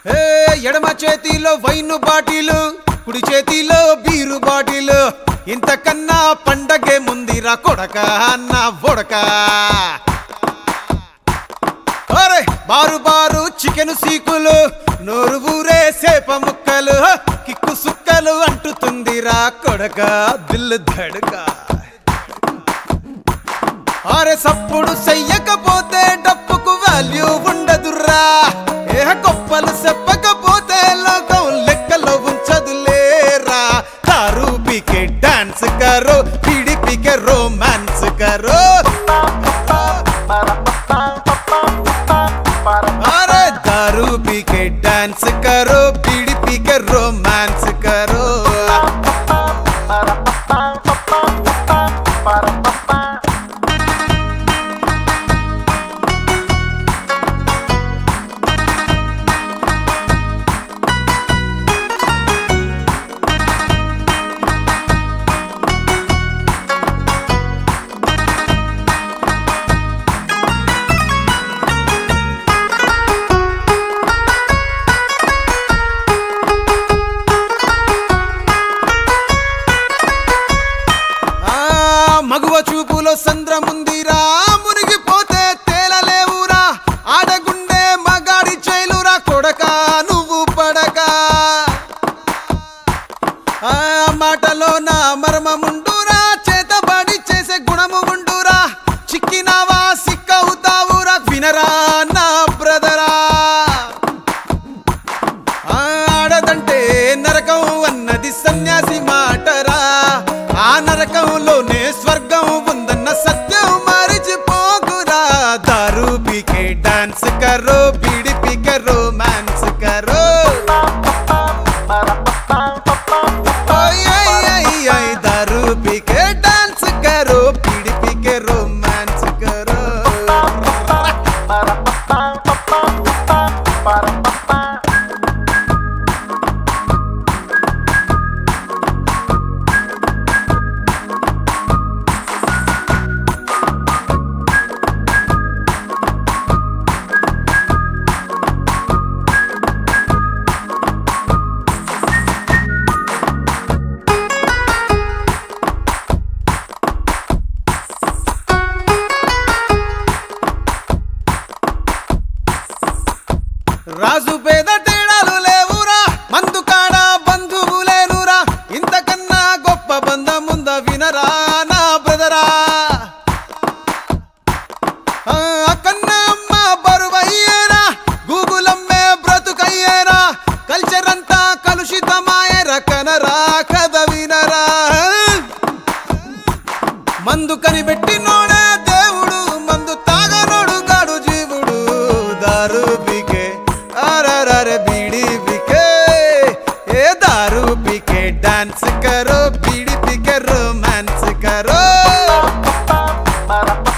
ఏ ఎడమ చేతిలో wine bottle కుడి చేతిలో బీరు బాటిలు ఇంతకన్నా పండగే ముందిరా కొడక అన్న బొడక అరే బారు బారు చికెన్ సీకులు నోరు ఊరే సేప ముక్కలు కిక్కు సుక్కలు అంటుతుందిరా కొడక దిల్లు ధడక అరే సప్పుడు చెయ్యకపోతే డప్పుకు వాల్యూ ఉండదురా ఏ గొప్పలు చెప్పకపోతే లోకం లెక్కలో ఉంచదులేరా దారు పీకే డాన్స్ కరో పీడి పీకే రోమాన్స్ కరో अरे दारू पी के डांस करो बीड़ी पी के रोमांस करो ఆ మగువ చూపులో సంద్రముందిరా మునిగిపోతే తేలలేవురా ఆడగుండే మగాడి చైలురా కొడక నువ్వు పడక ఆ మాటలో నా మర్మముండురా చేతబడి చేసే గుణము ఉండురా చిక్కినావా సిక్కవుతావురా వినరా నా బ్రదరా ఆడదంటే నరకం అన్నది సన్యాసి మాటరా ఆ నరకంలోనే స్వర్గం ఉందన్న సత్యం మరిచిపోకురా దారు పీకే డాన్స్ కరో బీడి పీకే రోమాన్స్ కరో ఓయ్ ఓయ్ ఓయ్ ఓయ్ दारू पी के डांस करो पीड़ी पी के रोमांस करो రాజు పేద తేడాలు లేవురా మందు కాడ బంధువు లేనురా ఇంతకన్నా గొప్ప బంధం ఉందా వినరా నా బ్రదరా ఆ, కన్నా అమ్మ బరువయ్యేరా గూగుల్ అమ్మే బ్రతుకయ్యేరా కల్చర్ అంతా కలుషితమాయరా కనరా కథ వినరా మందు కనిపెట్టినోడే దేవుడు మందు తాగనోడు గాడు జీవుడు దారు పీకే అరరే బీడి పీకే ఏ దారు పీకే డాన్స్ కరో బీడి పీకే రోమాన్స్ కరో